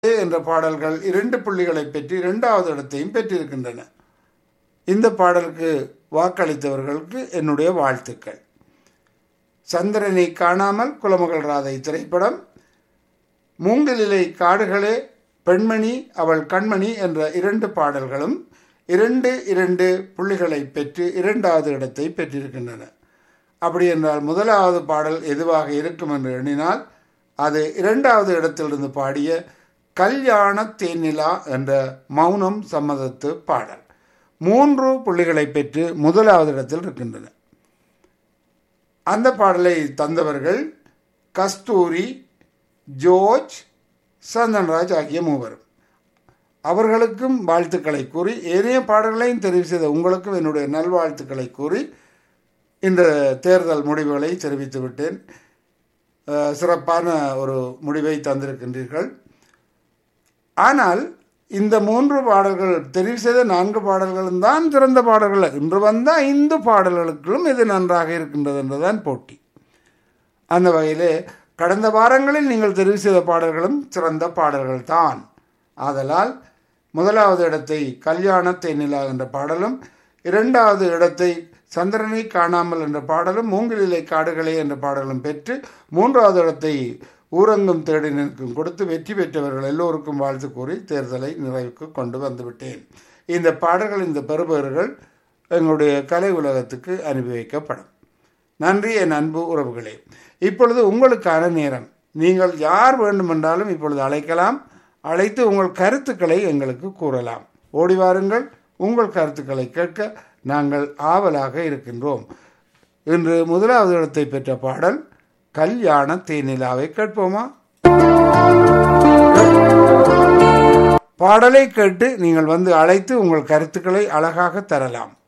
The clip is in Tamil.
என்ற பாடல்கள் இரண்டு புள்ளிகளை பெற்று இரண்டாவது இடத்தையும் பெற்றிருக்கின்றன இந்த பாடலுக்கு வாக்களித்தவர்களுக்கு என்னுடைய வாழ்த்துக்கள் சந்திரனை காணாமல் குலமகள் ராதை திரைப்படம் மூங்கிலிலை காடுகளே பெண்மணி அவள் கண்மணி என்ற இரண்டு பாடல்களும் இரண்டு இரண்டு புள்ளிகளை பெற்று இரண்டாவது இடத்தை பெற்றிருக்கின்றன அப்படி என்றால் முதலாவது பாடல் எதுவாக இருக்கும் என்று எண்ணினால் அது இரண்டாவது இடத்திலிருந்து பாடிய கல்யாண தேனிலா என்ற மௌனம் சம்மதத்து பாடல் மூன்று புள்ளிகளை பெற்று முதலாவது இடத்தில் இருக்கின்றன அந்த பாடலை தந்தவர்கள் கஸ்தூரி ஜோர்ஜ் சந்தன்ராஜ் ஆகிய மூவரும் அவர்களுக்கும் வாழ்த்துக்களை கூறி ஏனைய பாடல்களையும் தெரிவு செய்த உங்களுக்கும் என்னுடைய நல்வாழ்த்துக்களை கூறி இந்த தேர்தல் முடிவுகளை தெரிவித்து விட்டேன் சிறப்பான ஒரு முடிவை தந்திருக்கின்றீர்கள் ஆனால் இந்த மூன்று பாடல்கள் தெரிவு செய்த நான்கு பாடல்களும் தான் சிறந்த பாடல்கள் இன்று வந்த ஐந்து பாடல்களுக்கும் இது நன்றாக இருக்கின்றது என்றுதான் போட்டி அந்த வகையிலே கடந்த வாரங்களில் நீங்கள் தெரிவு செய்த பாடல்களும் சிறந்த பாடல்கள் தான் ஆதலால் முதலாவது இடத்தை கல்யாண தேனிலா என்ற பாடலும் இரண்டாவது இடத்தை சந்திரனை காணாமல் என்ற பாடலும் மூங்கிலிலை காடுகளே என்ற பாடலும் பெற்று மூன்றாவது இடத்தை ஊரங்கும் தேடினருக்கும் கொடுத்து வெற்றி பெற்றவர்கள் எல்லோருக்கும் வாழ்த்து கூறி தேர்தலை நிறைவுக்கு கொண்டு வந்துவிட்டேன் இந்த பாடல்கள் இந்த பெறுபவர்கள் எங்களுடைய கலை உலகத்துக்கு அனுப்பி வைக்கப்படும் நன்றி என் அன்பு உறவுகளே இப்பொழுது உங்களுக்கான நேரம் நீங்கள் யார் வேண்டுமென்றாலும் இப்பொழுது அழைக்கலாம் அழைத்து உங்கள் கருத்துக்களை எங்களுக்கு கூறலாம் ஓடி வாருங்கள் உங்கள் கருத்துக்களை கேட்க நாங்கள் ஆவலாக இருக்கின்றோம் இன்று முதலாவது இடத்தை பெற்ற பாடல் கல்யாண தேனிலாவை கேட்போமா பாடலை கேட்டு நீங்கள் வந்து அழைத்து உங்கள் கருத்துக்களை அழகாக தரலாம்